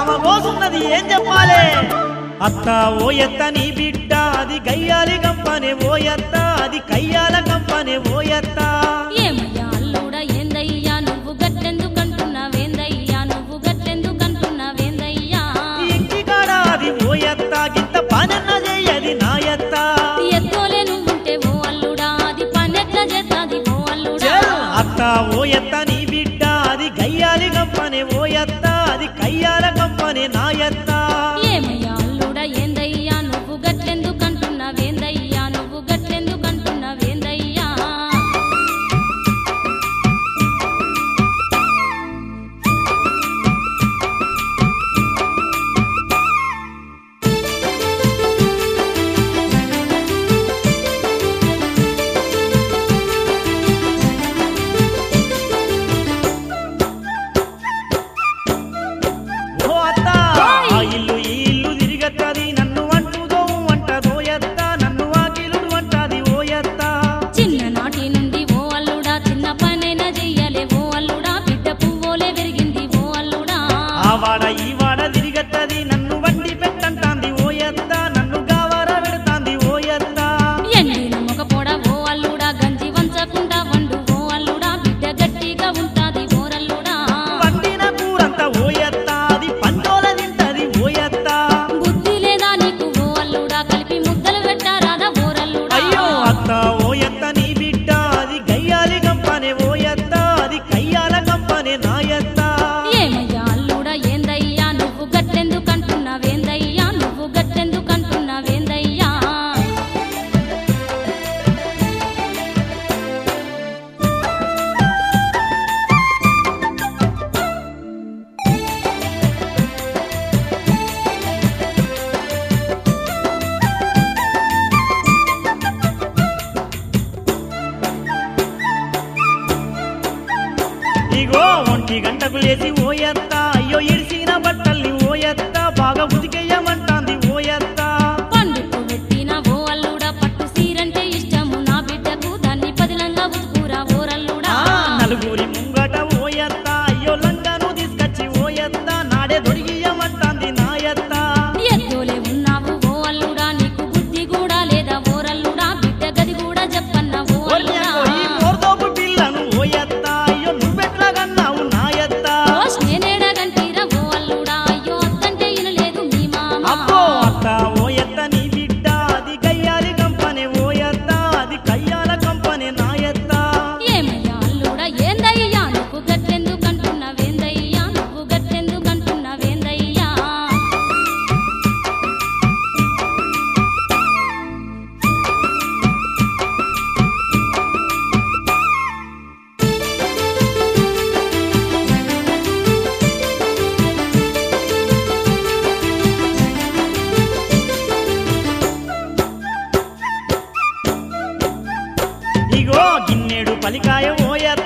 ఆమ కోసున్నది ఏం చెప్పాలి అత్త ఓయత్త నీ బిడ్డ అది గయ్యాలి గంపనే ఓయత్త అది కయ్యాల గంపనే ఓయత్త ఏమయ్యా అల్లుడా ఏందయ్యా నువ్వు గట్టెందుకంటున్నావేందయ్యా నువ్వు గట్టెందుకంటున్నావేందయ్యా ఇంటికాడ అది ఓయత్త గింత పనన్న చెయ్యది నాయత్త ఎత్తోలే నువ్వుంటే ఓ అల్లుడా అది పన్నెట్ల చేస్తాది ఓ అల్లుడా చెల్ అత్త ఓయత్త నీ బిడ్డ అది గయ్యాలి గంపనే ఓయత్త అది కయ్యాల గంపనే నాయత్త ఏమయ్యా అల్లుడా ఏందయ్యా నువ్వు గట్టెందుకంటున్నావేందయ్యా నువ్వు గట్టెందుకంటున్నావేందయ్యా ఓ అత్త ఆ ఇల్లు ఈ ఇల్లు తిరిగత్తది నన్ను అంటుదో అంటదోయత్త నన్ను ఆకిలుడు అంటది ఓయత్త చిన్ననాటి నుండి ఓ అల్లుడా చిన్న పనైనా చెయ్యలే ఓ అల్లుడా బిడ్డ పువ్వులే పెరిగింది ఓ అల్లుడా ఆ వాడ ఈ వాడ తిరిగత్తది నన్ను వండి పెట్టంటాంది ఓయత్త నన్ను గావర పెడతాంది ఓయత్త ఎండిన మొగ పొడ ఓ అల్లుడా గంజి వంచకుండా వండు ఓ అల్లుడా బిడ్డ గట్టిగా ఉంటాది ఓరల్లుడా వండిన కూరంత ఓయత్త అది పంటోల తింటది ఓయత్త బుద్ధి లేదా నీకు ఓ అల్లుడా కలిపి ముద్దలు పెట్టారాదా ఓరల్లుడా అయ్యో అత్త ఓయత్త నీ బిడ్డ అది గయ్యాలి గంపనే ఓయత్త అది కయ్యాల గంపనే నాయత్త ఏమయ్యా అల్లుడా ఏందయ్యా నువ్వు గట్టెందుకంటున్నావేందయ్యా నువ్వు గట్టెందుకంటున్నావేందయ్యా ఇగో ఒంటి గంటకు లేచి ఓయత్త అయ్యో ఇడిసిన బట్టల్ని ఓయత్త బాగా ఉతికేయమంటాంది ఓయత్త పండుకు పెట్టిన ఓ అల్లుడా పట్టు సీరంటే ఇష్టము నా బిడ్డకు దాన్ని పదిలంగా ఉతుకురా ఓరల్లుడా ఆ, నలుగురి ముంగట ఓయత్త అయ్యో లంగాను తీసుకొచ్చి ఓయత్త నాడే దొరికియమంటాంది నాయత్త ఎద్దులే ఉన్నావు ఓ అల్లుడా నీకు బుద్ధి కూడా లేదా ఓరల్లుడా బిడ్డ గది కూడా చెప్పన్న ఓ అల్లుడా ఓర్యంగో ఈ మోర్దోపు పిల్లను ఓయత్త అయ్యో నువ్వెట్లా కన్నావు నాయత్త ఓష్ నేనేడగంటీరా ఓ అల్లుడా అయ్యో అత్తంటే ఇనలేదు మీ మామ అబ్బో అత్త ఓయత్త నీ బిడ్డ అది గయ్యాలి కంపనే ఓయత్త అది కయ్యాల కంపనే నాయత్త ఏమయ్యా అల్లుడా ఏందయ్యా నువ్వు గట్టెందుకంటున్నావేందయ్యా నువ్వు గట్టెందుకంటున్నావేందయ్యా ఇగో గిన్నెడు పలికాయ ఓయత్త